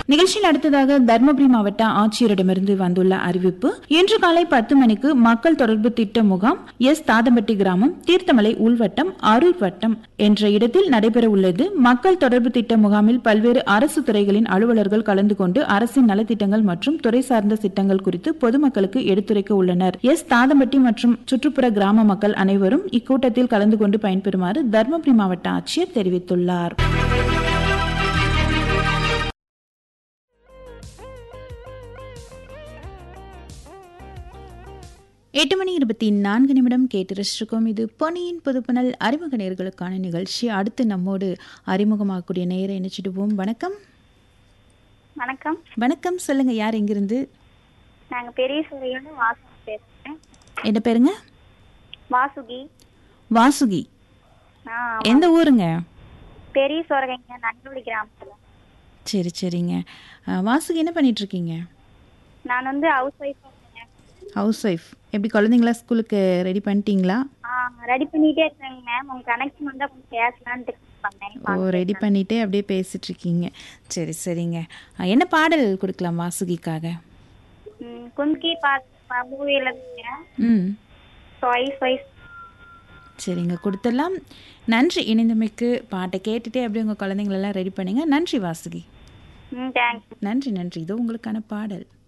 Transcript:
நிகழ்ச்சியில் அடுத்ததாக தருமபுரி மாவட்ட ஆட்சியரிடமிருந்து வந்துள்ள அறிவிப்பு இன்று காலை பத்து மணிக்கு மக்கள் தொடர்பு திட்ட முகாம் எஸ் தாதம்பட்டி கிராமம் தீர்த்தமலை உள்வட்டம் அரூர் வட்டம் என்ற இடத்தில் நடைபெற உள்ளது மக்கள் தொடர்பு திட்ட முகாமில் பல்வேறு அரசு துறைகளின் அலுவலர்கள் கலந்து கொண்டு அரசின் நலத்திட்டங்கள் மற்றும் துறை சார்ந்த திட்டங்கள் குறித்து பொதுமக்களுக்கு எடுத்துரைக்க உள்ளனர் எஸ் தாதம்பட்டி மற்றும் சுற்றுப்புற கிராம மக்கள் அனைவரும் இக்கூட்டத்தில் கலந்து கொண்டு பயன்பெறுமாறு தருமபுரி மாவட்ட ஆட்சியர் தெரிவித்துள்ளார் எட்டு மணி இருபத்தி நான்கு நிமிடம் கேட்டு ரசிச்சிருக்கோம் இது பொன்னியின் புதுப்புணல் அறிமுக நேர்களுக்கான நிகழ்ச்சி அடுத்து நம்மோடு அறிமுகமாகக்கூடிய நேரை இணைச்சிடுவோம் வணக்கம் வணக்கம் வணக்கம் சொல்லுங்க யார் எங்கிருந்து நாங்கள் பெரிய சூரியன்னு வாசுகி பேசுகிறேன் என்ன பேருங்க வாசுகி வாசுகி நான் எந்த ஊருங்க பெரிய சோரகைங்க நன்குடி கிராமத்தில் சரி சரிங்க அஹ், வாசுகி என்ன பண்ணிட்டு இருக்கீங்க நான் வந்து ஹவுஸ் ஒய்ஃப் ஹவுஸ் ஒய்ஃப் எப்படி குழந்தைங்களா ஸ்கூலுக்கு ரெடி பண்ணிட்டீங்களா ரெடி பண்ணிட்டே இருக்கேங்க மேம் உங்க கனெக்ஷன் வந்தால் கொஞ்சம் பேசலான்ட்டு பண்ணேன் ஓ ரெடி பண்ணிட்டே அப்படியே பேசிட்டு இருக்கீங்க சரி சரிங்க அஹ், என்ன பாடல் கொடுக்கலாம் வாசுகிக்காக ம், கும்கி பார்த்து மூவியில் இருந்துங்க ம் ஒய்ஃப் ஒய்ஃப் சரிங்க கொடுத்துடலாம் நன்றி இணைந்தமைக்கு பாட்டை கேட்டுட்டே அப்படியே உங்கள் குழந்தைங்களெல்லாம் ரெடி பண்ணுங்க நன்றி வாசுகி ம் தேங்க்ஸ் நன்றி நன்றி இதோ உங்களுக்கான பாடல்